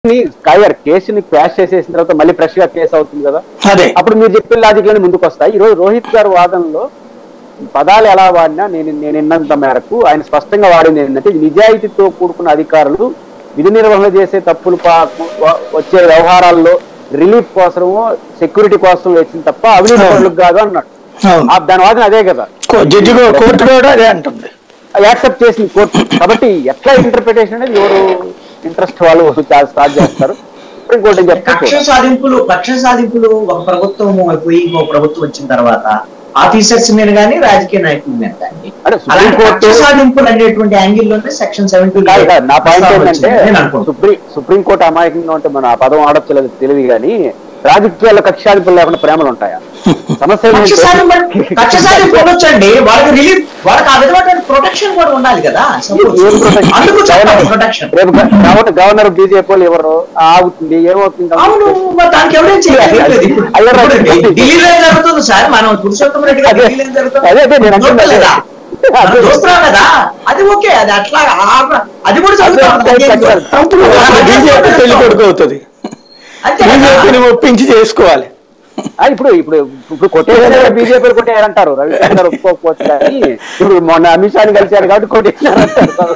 Coir కేసుని quash చేసేసిన తర్వాత మళ్ళీ ఫ్రెష్ గా కేసు అవుతుంది కదా అదే అప్పుడు మీరు చెప్పిన లాజిక్ లోనే ముందుకు వస్తాయి ఈ రోజు రోహిత్ గారి వాదనలో పదాలు ఎలా వాడినా నేను నేను విన్నంత మేరకు ఆయన స్పష్టంగా వాడింది ఏంటంటే నిజాయితీతో కూడుకున్న అధికారులు విధి నిర్వహణ చేసే తప్పులు పా- వ- వచ్చే వ్యవహారాల్లో రిలీఫ్ కోసమో సెక్యూరిటీ కోసం వచ్చింది తప్ప అవినీతి పనులకు కాదు అన్నాడు అవును ఆ దాని వాదన అదే కదా కో- జడ్జి కూ- కోర్టు కూడా అదే అంటుంది యాక్సెప్ట్ చేసింది కోర్టు కాబట్టి ఎట్లా ఇంటర్ప్రిటేషన్ అనేది ఎవరు ఇంట్రెస్ట్ వాళ్ళు స్టార్ట్ చేస్తారు ఇంకోటి కక్ష చెప్తారు సాధింపులు కక్ష సాధింపులు ఒక ప్రభుత్వం అయిపోయి ఇంకో ప్రభుత్వం వచ్చిన తర్వాత ఆఫీసర్స్ మీద కానీ రాజకీయ నాయకుల మీద కానీ అంటే అలాంటి సుప్రీంకోర్టు కక్ష సాధింపులు అనేటువంటి యాంగిల్ లోనే సెక్షన్ సెవెంటీ కాదు కాదు, నా పాయింట్ ఏంటంటే నేను అనుకుంటున్నాను సుప్రీం సుప్రీంకోర్టు అమాయకంగా ఉంటే మనం ఆ పదం ఆడొచ్చు లేదు తెలియదు కానీ రాజకీయాల్లో కక్షాధిపులు లేకుండా ప్రేమలు ఉంటాయా సమస్య కక్ష ఏంటంటే- సాధింపు కక్ష సాధింపు ఉండొచ్చండి వాళ్ళకి రిలీఫ్ వాళ్ళకి ఆ విధమైన ప్రొటెక్షన్ కూడా ఉండాలి కదా ఏం protection? అందుకు చెప్పాలి ప్రొటెక్షన్ రేపు గ- కాబట్టి గవర్నర్ బీజేపీ వాళ్ళు ఎవరు ఆగుతుంది ఏమవుతుంది అవును మరి దానికి ఎవరేం చేయలేదు ఇప్పుడు అయ్యో, ఇప్పుడు రాజు. ఢిల్లీలో ఏం జరుగుతుంది సార్ మనం పురుషోత్తమ రెడ్డి గారు అదే. ఢిల్లీలో ఏం జరుగుతుంది అదే, అదే నేను అంటున్నా. చూడలేదా? మనం అదే. చూస్తున్నాం కదా అది ఓకే అది అట్లా ఆ- అది కూడా జరుగుతా ఉంది. అదే, అదేం అదే. అప్పుడు బీజేపీ పెళ్లి కొడుకు అవుతుంది అంతే కదా? బీజేపీని ఒప్పించి చేసుకోవాలి ఆ, ఇప్పుడు ఇప్పుడు ఇప్పుడు కొట్టేసారు బీజేపీ కొట్టేయారంటారు రవిశంకర్ గారు ఒప్పుకోకపోవచ్చు కానీ ఇప్పుడు మొన్న అమిత్ షాని కలిశారు కాబట్టి కొట్టేసినారంటారు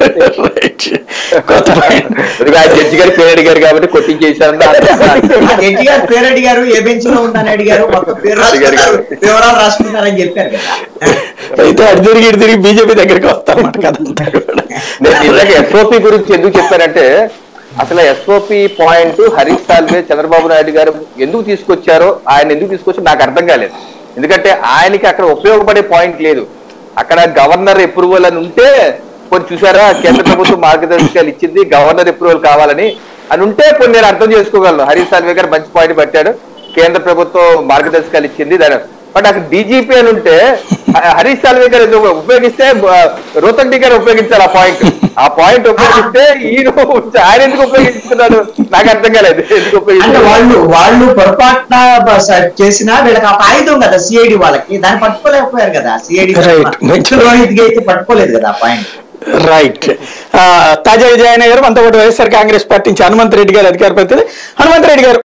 కొత్త point. ఎందుకంటే ఆయన జడ్జి గారు పేరు అడిగారు కాబట్టి కొట్టించేసారని ఆ జడ్జి గారు పేరు అడిగారు ఏ బెంచ్ లో ఉందని అడిగారు మొత్తం పేరు రాసుకున్నారు వివరాలు రాసుకున్నారని చెప్పారు కదా అయితే అటు తిరిగి ఇటు తిరిగి బీజేపీ దగ్గరికి వస్తారన్నమాట కదంతా కూడా నేను ఇందాక ఎస్ఓపి గురించి ఎందుకు చెప్పానంటే అసలు ఎస్ఓపి పాయింట్ హరీష్ సాల్వే చంద్రబాబు నాయుడు గారు ఎందుకు తీసుకొచ్చారో ఆయన ఎందుకు తీసుకొచ్చారో నాకు అర్థం కాలేదు ఎందుకంటే ఆయనకి అక్కడ ఉపయోగపడే పాయింట్ లేదు అక్కడ గవర్నర్ అప్రూవల్ అని ఉంటే కొన్ని చూసారా కేంద్ర ప్రభుత్వం మార్గదర్శకాలు ఇచ్చింది గవర్నర్ అప్రూవల్ కావాలని అని ఉంటే కొన్ని నేను అర్థం చేసుకోగలను హరీష్ సాల్వే గారు మంచి పాయింట్ పెట్టాడు కేంద్ర ప్రభుత్వం మార్గదర్శకాలు ఇచ్చింది దాని బట్ అక్కడ డీజీపీ అని ఉంటే హ- హరీష్ సాల్వే గారు ఎందుకు ఉపయోగిస్తే ఆ, రోహతన్ డి గారు ఉపయోగించాలి ఆ పాయింట్ ఆ పాయింట్ ఉపయోగిస్తే ఈయన ఆయన ఎందుకు ఉపయోగిస్తున్నాడు నాకు అర్థం కాలేదు ఎందుకు అంటే ఉపయోగిస్తున్నాడు వాళ్ళు వాళ్ళు పొరపాటున బ- స- చేసినా వీళ్ళకి ఆ ఆయుధం కదా సిఐడి వాళ్ళకి దాన్ని పట్టుకోలేకపోయారు కదా సిఐడి Right. రోహిత్ కి అయితే పట్టుకోలేదు కదా ఆ పాయింట్ రైట్ తాజాగా జాయిన్ అయ్యారు మనతో పాటు వైఎస్ఆర్ కాంగ్రెస్ పార్టీ నుంచి హనుమంత్ రెడ్డి గారు అధికార ప్రతినిధి హనుమంత్ రెడ్డి గారు